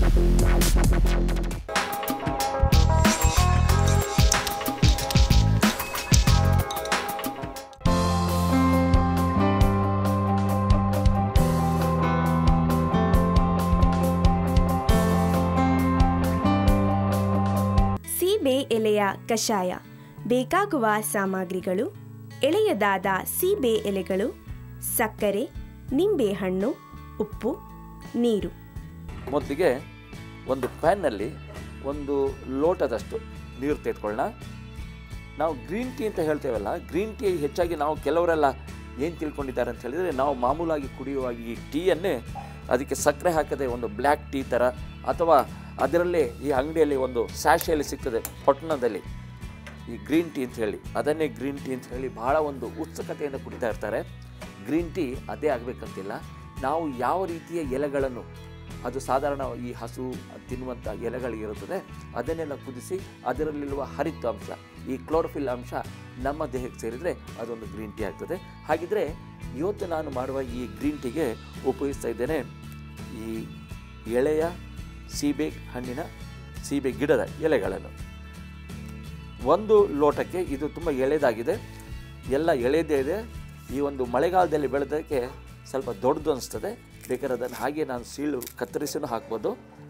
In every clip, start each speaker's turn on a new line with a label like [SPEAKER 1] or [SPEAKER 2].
[SPEAKER 1] ಸೀಬೆ ಎಲೆಯ ಕಷಾಯ ಬೇಕಾಗುವ ಸಾಮಗ್ರಿಗಳು ಎಳೆಯದಾದ ಸೀಬೆ ಎಲೆಗಳು ಸಕ್ಕರೆ ನಿಂಬೆಹಣ್ಣು ಉಪ್ಪು ನೀರು
[SPEAKER 2] ಮೊದಲಿಗೆ ಒಂದು ಪ್ಯಾನ್ನಲ್ಲಿ ಒಂದು ಲೋಟದಷ್ಟು ನೀರು ತೆಗೆದುಕೊಳ್ಳೋಣ ನಾವು ಗ್ರೀನ್ ಟೀ ಅಂತ ಹೇಳ್ತೇವಲ್ಲ ಗ್ರೀನ್ ಟೀ ಹೆಚ್ಚಾಗಿ ನಾವು ಕೆಲವರೆಲ್ಲ ಏನು ತಿಳ್ಕೊಂಡಿದ್ದಾರೆ ಅಂತ ಹೇಳಿದರೆ ನಾವು ಮಾಮೂಲಾಗಿ ಕುಡಿಯುವ ಈ ಟೀಯನ್ನೇ ಅದಕ್ಕೆ ಸಕ್ಕರೆ ಹಾಕದೆ ಒಂದು ಬ್ಲ್ಯಾಕ್ ಟೀ ಥರ ಅಥವಾ ಅದರಲ್ಲೇ ಈ ಅಂಗಡಿಯಲ್ಲಿ ಒಂದು ಸ್ಯಾಶೆಯಲ್ಲಿ ಸಿಗ್ತದೆ ಪಟ್ಟಣದಲ್ಲಿ ಈ ಗ್ರೀನ್ ಟೀ ಅಂತ ಹೇಳಿ ಅದನ್ನೇ ಗ್ರೀನ್ ಟೀ ಅಂತ ಹೇಳಿ ಬಹಳ ಒಂದು ಉತ್ಸುಕತೆಯಿಂದ ಕುಡಿತಾ ಇರ್ತಾರೆ ಗ್ರೀನ್ ಟೀ ಅದೇ ಆಗಬೇಕಂತಿಲ್ಲ ನಾವು ಯಾವ ರೀತಿಯ ಎಲೆಗಳನ್ನು ಅದು ಸಾಧಾರಣ ಈ ಹಸು ತಿನ್ನುವಂಥ ಎಲೆಗಳಿರುತ್ತದೆ ಅದನ್ನೆಲ್ಲ ಕುದಿಸಿ ಅದರಲ್ಲಿರುವ ಹರಿತ ಅಂಶ ಈ ಕ್ಲೋರೋಫಿಲ್ ಅಂಶ ನಮ್ಮ ದೇಹಕ್ಕೆ ಸೇರಿದರೆ ಅದೊಂದು ಗ್ರೀನ್ ಟೀ ಆಗ್ತದೆ ಹಾಗಿದ್ರೆ ಇವತ್ತು ನಾನು ಮಾಡುವ ಈ ಗ್ರೀನ್ ಟೀಗೆ ಉಪಯೋಗಿಸ್ತಾ ಇದ್ದೇನೆ ಈ ಎಳೆಯ ಸೀಬೆ ಹಣ್ಣಿನ ಸೀಬೆ ಗಿಡದ ಎಲೆಗಳನ್ನು ಒಂದು ಲೋಟಕ್ಕೆ ಇದು ತುಂಬ ಎಳೆದಾಗಿದೆ ಎಲ್ಲ ಎಳೆದೇ ಇದೆ ಈ ಒಂದು ಮಳೆಗಾಲದಲ್ಲಿ ಬೆಳೆದಕ್ಕೆ ಸ್ವಲ್ಪ ದೊಡ್ಡದು ಅನಿಸ್ತದೆ ಬೇಕಾದ್ರೆ ಅದನ್ನು ಹಾಗೆ ನಾನು ಸೀಳು ಕತ್ತರಿಸಿನೂ ಹಾಕ್ಬೋದು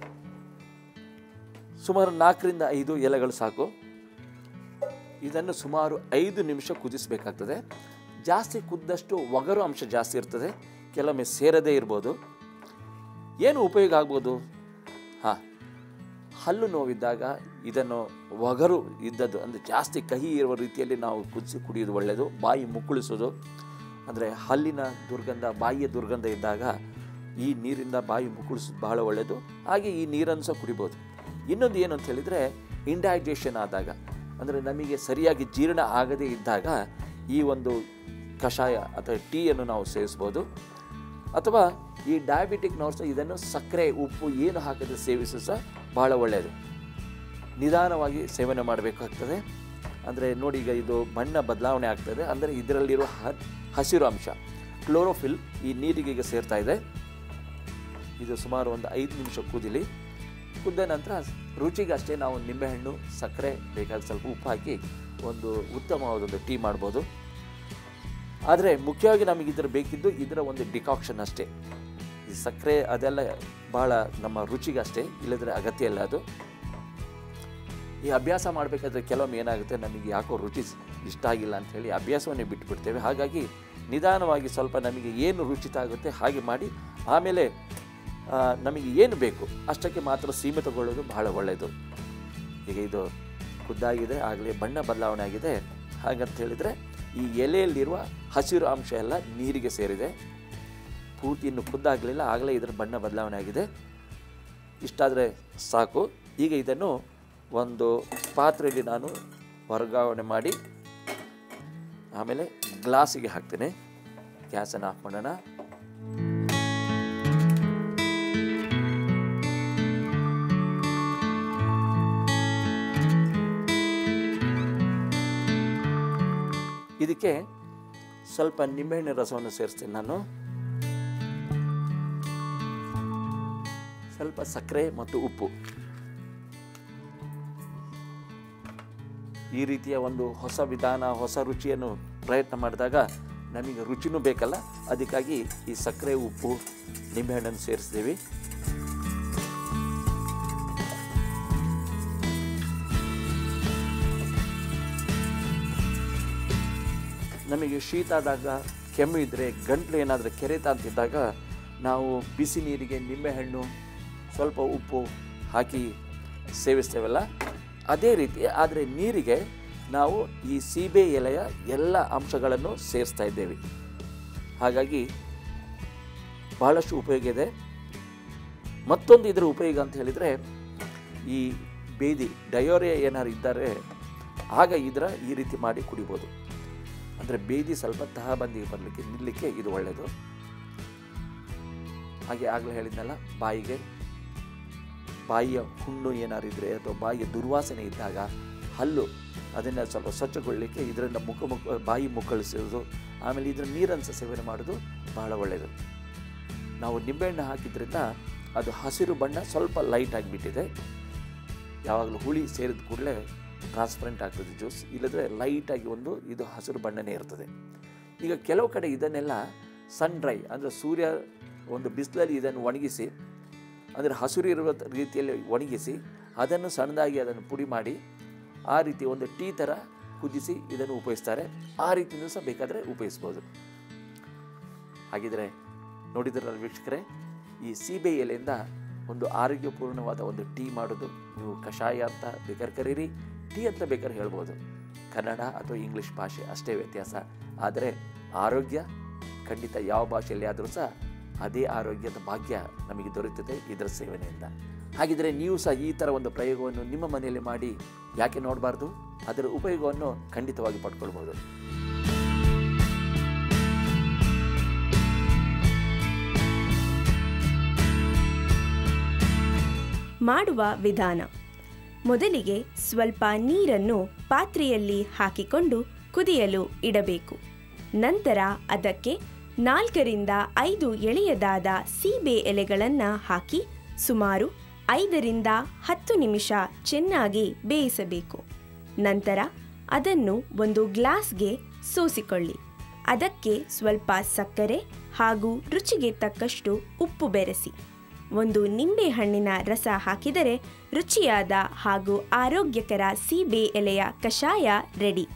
[SPEAKER 2] ಸುಮಾರು ನಾಲ್ಕರಿಂದ ಐದು ಎಲೆಗಳು ಸಾಕು ಇದನ್ನು ಸುಮಾರು ಐದು ನಿಮಿಷ ಕುದಿಸಬೇಕಾಗ್ತದೆ ಜಾಸ್ತಿ ಕುದ್ದಷ್ಟು ಒಗರು ಅಂಶ ಜಾಸ್ತಿ ಇರ್ತದೆ ಕೆಲವೊಮ್ಮೆ ಸೇರದೇ ಇರ್ಬೋದು ಏನು ಉಪಯೋಗ ಆಗ್ಬೋದು ಹಾಂ ಹಲ್ಲು ನೋವಿದ್ದಾಗ ಇದನ್ನು ಒಗರು ಇದ್ದದ್ದು ಅಂದರೆ ಜಾಸ್ತಿ ಕಹಿ ಇರುವ ರೀತಿಯಲ್ಲಿ ನಾವು ಕುದಿಸಿ ಕುಡಿಯೋದು ಒಳ್ಳೆಯದು ಬಾಯಿ ಮುಕ್ಕಳಿಸೋದು ಅಂದರೆ ಹಲ್ಲಿನ ದುರ್ಗಂಧ ಬಾಯಿಯ ದುರ್ಗಂಧ ಇದ್ದಾಗ ಈ ನೀರಿಂದ ಬಾಯಿ ಮುಕ್ಕಳಿಸೋದು ಬಹಳ ಒಳ್ಳೆಯದು ಹಾಗೆ ಈ ನೀರನ್ನು ಸಹ ಕುಡಿಬೋದು ಇನ್ನೊಂದು ಏನು ಅಂತ ಹೇಳಿದರೆ ಇಂಡೈಜೇಷನ್ ಆದಾಗ ಅಂದರೆ ನಮಗೆ ಸರಿಯಾಗಿ ಜೀರ್ಣ ಆಗದೇ ಇದ್ದಾಗ ಈ ಒಂದು ಕಷಾಯ ಅಥವಾ ಟೀಯನ್ನು ನಾವು ಸೇವಿಸ್ಬೋದು ಅಥವಾ ಈ ಡಯಾಬಿಟಿಕ್ನವ್ರು ಸಹ ಇದನ್ನು ಸಕ್ಕರೆ ಉಪ್ಪು ಏನು ಹಾಕದೆ ಸೇವಿಸು ಸಹ ಬಹಳ ಒಳ್ಳೆಯದು ನಿಧಾನವಾಗಿ ಸೇವನೆ ಮಾಡಬೇಕಾಗ್ತದೆ ಅಂದರೆ ನೋಡಿ ಈಗ ಇದು ಬಣ್ಣ ಬದಲಾವಣೆ ಆಗ್ತದೆ ಅಂದರೆ ಇದರಲ್ಲಿರುವ ಹ ಹಸಿರು ಅಂಶ ಕ್ಲೋರೋಫಿಲ್ ಈ ನೀರಿಗೆ ಈಗ ಸೇರ್ತಾ ಇದೆ ಇದು ಸುಮಾರು ಒಂದು ಐದು ನಿಮಿಷ ಕುದಿಲಿ ಕುದ್ದ ನಂತರ ರುಚಿಗೆ ಅಷ್ಟೇ ನಾವು ನಿಂಬೆಹಣ್ಣು ಸಕ್ಕರೆ ಬೇಕಾದ ಸ್ವಲ್ಪ ಉಪ್ಪು ಹಾಕಿ ಒಂದು ಉತ್ತಮವಾದೊಂದು ಟೀ ಮಾಡ್ಬೋದು ಆದರೆ ಮುಖ್ಯವಾಗಿ ನಮಗೆ ಇದರ ಬೇಕಿದ್ದು ಇದರ ಒಂದು ಡಿಕಾಕ್ಷನ್ ಅಷ್ಟೇ ಈ ಸಕ್ಕರೆ ಅದೆಲ್ಲ ಭಾಳ ನಮ್ಮ ರುಚಿಗೆ ಅಷ್ಟೇ ಇಲ್ಲದ್ರೆ ಅಗತ್ಯ ಇಲ್ಲ ಅದು ಈ ಅಭ್ಯಾಸ ಮಾಡಬೇಕಾದ್ರೆ ಕೆಲವೊಮ್ಮೆ ಏನಾಗುತ್ತೆ ನಮಗೆ ಯಾಕೋ ರುಚಿ ಇಷ್ಟ ಆಗಿಲ್ಲ ಅಂತ ಹೇಳಿ ಅಭ್ಯಾಸವನ್ನೇ ಬಿಟ್ಟುಬಿಡ್ತೇವೆ ಹಾಗಾಗಿ ನಿಧಾನವಾಗಿ ಸ್ವಲ್ಪ ನಮಗೆ ಏನು ರುಚಿತ ಆಗುತ್ತೆ ಹಾಗೆ ಮಾಡಿ ಆಮೇಲೆ ಆ, ನಮಗೆ ಏನು ಬೇಕು ಅಷ್ಟಕ್ಕೆ ಮಾತ್ರ ಸೀಮಿತಗೊಳ್ಳೋದು ಬಹಳ ಒಳ್ಳೆಯದು ಈಗ ಇದು ಖುದ್ದಾಗಿದೆ ಆಗಲೇ ಬಣ್ಣ ಬದಲಾವಣೆ ಆಗಿದೆ ಹಾಗಂತ ಹೇಳಿದರೆ ಈ ಎಲೆಯಲ್ಲಿರುವ ಹಸಿರು ಅಂಶ ಎಲ್ಲ ನೀರಿಗೆ ಸೇರಿದೆ ಪೂರ್ತಿ ಇನ್ನು ಖುದ್ದಾಗಲಿಲ್ಲ ಆಗಲೇ ಇದರ ಬಣ್ಣ ಬದಲಾವಣೆ ಆಗಿದೆ ಇಷ್ಟಾದರೆ ಸಾಕು ಈಗ ಇದನ್ನು ಒಂದು ಪಾತ್ರೆಯಲ್ಲಿ ನಾನು ವರ್ಗಾವಣೆ ಮಾಡಿ ಆಮೇಲೆ ಗ್ಲಾಸಿಗೆ ಹಾಕ್ತೇನೆ ಗ್ಯಾಸನ್ನು ಆಫ್ ಮಾಡೋಣ ಇದಕ್ಕೆ ಸ್ವಲ್ಪ ನಿಂಬೆಹಣ್ಣಿನ ರಸವನ್ನು ಸೇರಿಸ್ತೀನಿ ನಾನು ಸ್ವಲ್ಪ ಸಕ್ಕರೆ ಮತ್ತು ಉಪ್ಪು ಈ ರೀತಿಯ ಒಂದು ಹೊಸ ವಿಧಾನ ಹೊಸ ರುಚಿಯನ್ನು ಪ್ರಯತ್ನ ಮಾಡಿದಾಗ ನಮಗೆ ರುಚಿನೂ ಬೇಕಲ್ಲ ಅದಕ್ಕಾಗಿ ಈ ಸಕ್ಕರೆ ಉಪ್ಪು ನಿಂಬೆಹಣ್ಣನ್ನು ಸೇರಿಸ್ತೀವಿ ನಮಗೆ ಶೀತ ಆದಾಗ ಕೆಮ್ಮು ಇದ್ದರೆ ಗಂಟ್ಲು ಏನಾದರೂ ಕೆರೆತ ಅಂತಿದ್ದಾಗ ನಾವು ಬಿಸಿ ನೀರಿಗೆ ನಿಂಬೆಹಣ್ಣು ಸ್ವಲ್ಪ ಉಪ್ಪು ಹಾಕಿ ಸೇವಿಸ್ತೇವಲ್ಲ ಅದೇ ರೀತಿ ಆದರೆ ನೀರಿಗೆ ನಾವು ಈ ಸೀಬೆ ಎಲೆಯ ಎಲ್ಲ ಅಂಶಗಳನ್ನು ಸೇರಿಸ್ತಾ ಇದ್ದೇವೆ ಹಾಗಾಗಿ ಬಹಳಷ್ಟು ಉಪಯೋಗ ಇದೆ ಮತ್ತೊಂದು ಇದರ ಉಪಯೋಗ ಅಂತ ಹೇಳಿದರೆ ಈ ಬೇದಿ ಡಯೋರಿಯಾ ಏನಾರು ಇದ್ದರೆ ಆಗ ಇದರ ಈ ರೀತಿ ಮಾಡಿ ಕುಡಿಬೋದು ಅಂದರೆ ಬೇದಿ ಸ್ವಲ್ಪ ತಹಬಂದಿಗೆ ಬರಲಿಕ್ಕೆ ನಿಲ್ಲಲಿಕ್ಕೆ ಇದು ಒಳ್ಳೆಯದು ಹಾಗೆ ಆಗಲೇ ಹೇಳಿದ್ನಲ್ಲ ಬಾಯಿಗೆ ಬಾಯಿಯ ಹುಣ್ಣು ಏನಾರು ಇದ್ದರೆ ಅಥವಾ ಬಾಯಿಯ ದುರ್ವಾಸನೆ ಇದ್ದಾಗ ಹಲ್ಲು ಅದನ್ನು ಸ್ವಲ್ಪ ಸ್ವಚ್ಛಗೊಳ್ಳಲಿಕ್ಕೆ ಇದರಿಂದ ಮುಖ ಮುಖ ಬಾಯಿ ಮುಕ್ಕಳಿಸೋದು ಆಮೇಲೆ ಇದರ ನೀರನ್ನು ಸಹ ಸೇವನೆ ಮಾಡೋದು ಬಹಳ ಒಳ್ಳೆಯದು ನಾವು ನಿಂಬೆಹಣ್ಣು ಹಾಕಿದ್ರಿಂದ ಅದು ಹಸಿರು ಬಣ್ಣ ಸ್ವಲ್ಪ ಲೈಟ್ ಆಗಿಬಿಟ್ಟಿದೆ ಯಾವಾಗಲೂ ಹುಳಿ ಸೇರಿದ ಕೂಡಲೇ ಟ್ರಾನ್ಸ್ಪರೆಂಟ್ ಆಗ್ತದೆ ಜ್ಯೂಸ್ ಇಲ್ಲದ್ರೆ ಲೈಟಾಗಿ ಒಂದು ಇದು ಹಸಿರು ಬಣ್ಣನೇ ಇರ್ತದೆ ಈಗ ಕೆಲವು ಕಡೆ ಇದನ್ನೆಲ್ಲ ಸನ್ ಡ್ರೈ ಅಂದರೆ ಸೂರ್ಯ ಒಂದು ಬಿಸಿಲಲ್ಲಿ ಇದನ್ನು ಒಣಗಿಸಿ ಅಂದರೆ ಹಸಿರು ಇರುವ ರೀತಿಯಲ್ಲಿ ಒಣಗಿಸಿ ಅದನ್ನು ಸಣ್ಣದಾಗಿ ಅದನ್ನು ಪುಡಿ ಮಾಡಿ ಆ ರೀತಿ ಒಂದು ಟೀ ಥರ ಕುದಿಸಿ ಇದನ್ನು ಉಪಯೋಗಿಸ್ತಾರೆ ಆ ರೀತಿಯೂ ಸಹ ಬೇಕಾದರೆ ಉಪಯೋಗಿಸ್ಬೋದು ಹಾಗಿದ್ರೆ ನೋಡಿದ್ರಲ್ಲ ವೀಕ್ಷಕರೇ ಈ ಸೀಬೆ ಎಲೆಯಿಂದ ಒಂದು ಆರೋಗ್ಯಪೂರ್ಣವಾದ ಒಂದು ಟೀ ಮಾಡೋದು ನೀವು ಕಷಾಯ ಅಂತ ಬೇಕಾದ್ರೆ ಕರೀರಿ ಟೀ ಅಂತ ಬೇಕಾದ್ರೆ ಹೇಳ್ಬೋದು ಕನ್ನಡ ಅಥವಾ ಇಂಗ್ಲೀಷ್ ಭಾಷೆ ಅಷ್ಟೇ ವ್ಯತ್ಯಾಸ ಆದರೆ ಆರೋಗ್ಯ ಖಂಡಿತ ಯಾವ ಭಾಷೆಯಲ್ಲಿ ಆದರೂ ಸಹ ಅದೇ ಆರೋಗ್ಯದ ಭಾಗ್ಯ ನಮಗೆ ದೊರೆಯುತ್ತದೆ ಇದರ ಸೇವನೆಯಿಂದ ಹಾಗಿದ್ರೆ ನೀವು ಸಹ ಈ ಥರ ಒಂದು ಪ್ರಯೋಗವನ್ನು ನಿಮ್ಮ ಮನೆಯಲ್ಲಿ ಮಾಡಿ ಯಾಕೆ ನೋಡಬಾರ್ದು ಅದರ ಉಪಯೋಗವನ್ನು ಖಂಡಿತವಾಗಿ ಪಡ್ಕೊಳ್ಬೋದು
[SPEAKER 1] ಮಾಡುವ ವಿಧಾನ ಮೊದಲಿಗೆ ಸ್ವಲ್ಪ ನೀರನ್ನು ಪಾತ್ರೆಯಲ್ಲಿ ಹಾಕಿಕೊಂಡು ಕುದಿಯಲು ಇಡಬೇಕು ನಂತರ ಅದಕ್ಕೆ ನಾಲ್ಕರಿಂದ ಐದು ಎಳೆಯದಾದ ಸೀಬೆ ಎಲೆಗಳನ್ನು ಹಾಕಿ ಸುಮಾರು ಐದರಿಂದ ಹತ್ತು ನಿಮಿಷ ಚೆನ್ನಾಗಿ ಬೇಯಿಸಬೇಕು ನಂತರ ಅದನ್ನು ಒಂದು ಗ್ಲಾಸ್ಗೆ ಸೋಸಿಕೊಳ್ಳಿ ಅದಕ್ಕೆ ಸ್ವಲ್ಪ ಸಕ್ಕರೆ ಹಾಗೂ ರುಚಿಗೆ ತಕ್ಕಷ್ಟು ಉಪ್ಪು ಬೆರೆಸಿ ಒಂದು ನಿಂಬೆಹಣ್ಣಿನ ರಸ ಹಾಕಿದರೆ ರುಚಿಯಾದ ಹಾಗೂ ಆರೋಗ್ಯಕರ ಸೀಬೆ ಎಲೆಯ ಕಷಾಯ ರೆಡಿ